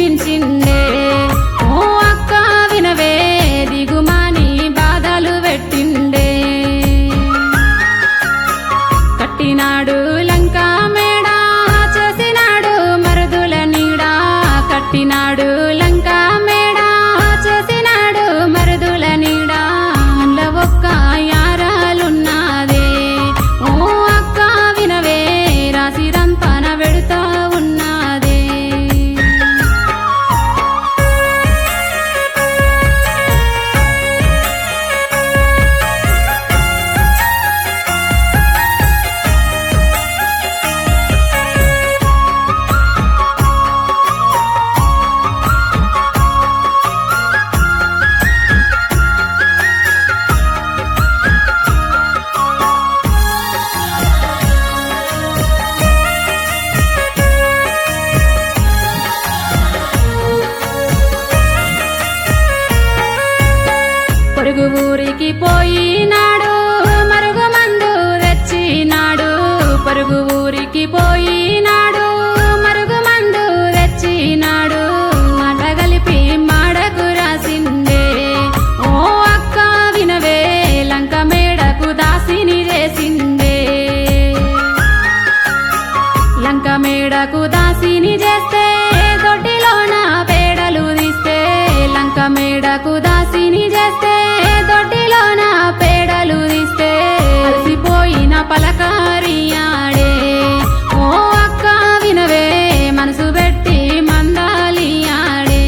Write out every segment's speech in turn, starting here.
నేర్పించిండే ఓ అక్క వినవే దిగుమాని బాధలు పెట్టిండే కట్టినాడు లంకా మేడ చేసినాడు మరుదుల నీడ కట్టినాడు లంకా మేడ చేసినాడు మరుదుల నీడ అండ్ల ఒక్క యారాలున్నదే ఓ అక్క వినవే రాసి రంపన వెడుతా ఉన్నదే పొరుగు ఊరికి పోయినాడు మరుగు మందు తెచ్చినాడు పొరుగు ఊరికి పోయినాడు మరుగు మందు తెచ్చినాడు మాట కలిపి మాడకు రాసిందే ఓ అక్క వినవే లంక మేడకు దాసిని చేసిందే లంక మేడకు దాసిని చేస్తే దొడ్డిలోన పేడలు తీస్తే లంక మేడకు దాసిని చేస్తే దొడ్డిలోన పేడలు తీస్తే అలసిపోయిన పలకారియాడే ఓ అక్క వినవే మనసు పెట్టి మందాలియాడే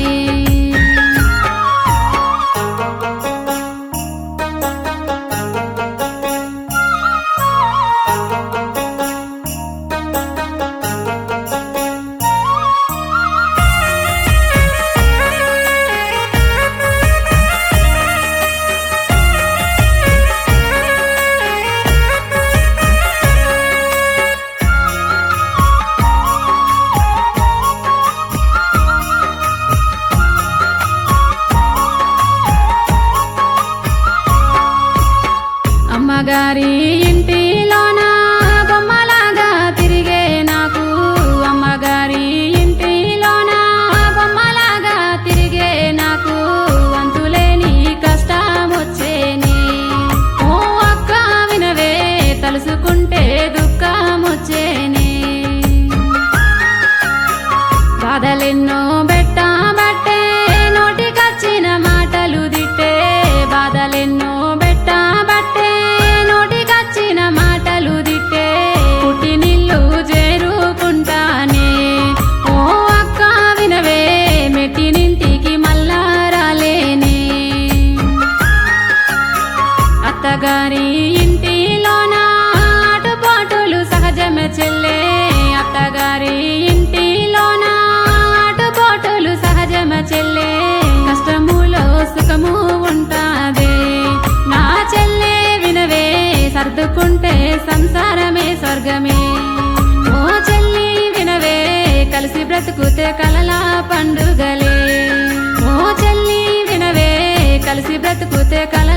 అమ్మగారి ఇంటిలోన బొమ్మలాగా తిరిగే నాకు అమ్మగారి ఇంటిలోన బొమ్మలాగా తిరిగే నాకు అంతులేని కష్టం వచ్చేని ఓ అక్క వినవే తలుసుకుంటే దుఃఖం వచ్చేని బాధలెన్నో బెట్టబట్టే నోటికొచ్చిన మాటలు దిట్టే బాధలెన్నో బెట్టబట్టే నోటికొచ్చిన మాటలు దిట్టే పుట్టినిల్లు చేరుకుంటానే ఓ అక్క వినవే మెట్టినింటికి మళ్ళా రాలేనే అత్తగారి ఇంటిలోన ఆటుపాటులు సహజమే చెల్లే అత్తగారి ఇంటిలోన ఆటుపాటులు సహజమే చెల్లే కష్టములో సుఖము ఉంటాదే నా చెల్లే వినవే సర్దుకుంటే సంసారమే స్వర్గమే ఓ చెల్లి వినవే కలిసి బ్రతుకుతే కలలా పండుగలే ఓ చెల్లి వినవే కలిసి బ్రతుకుతే కల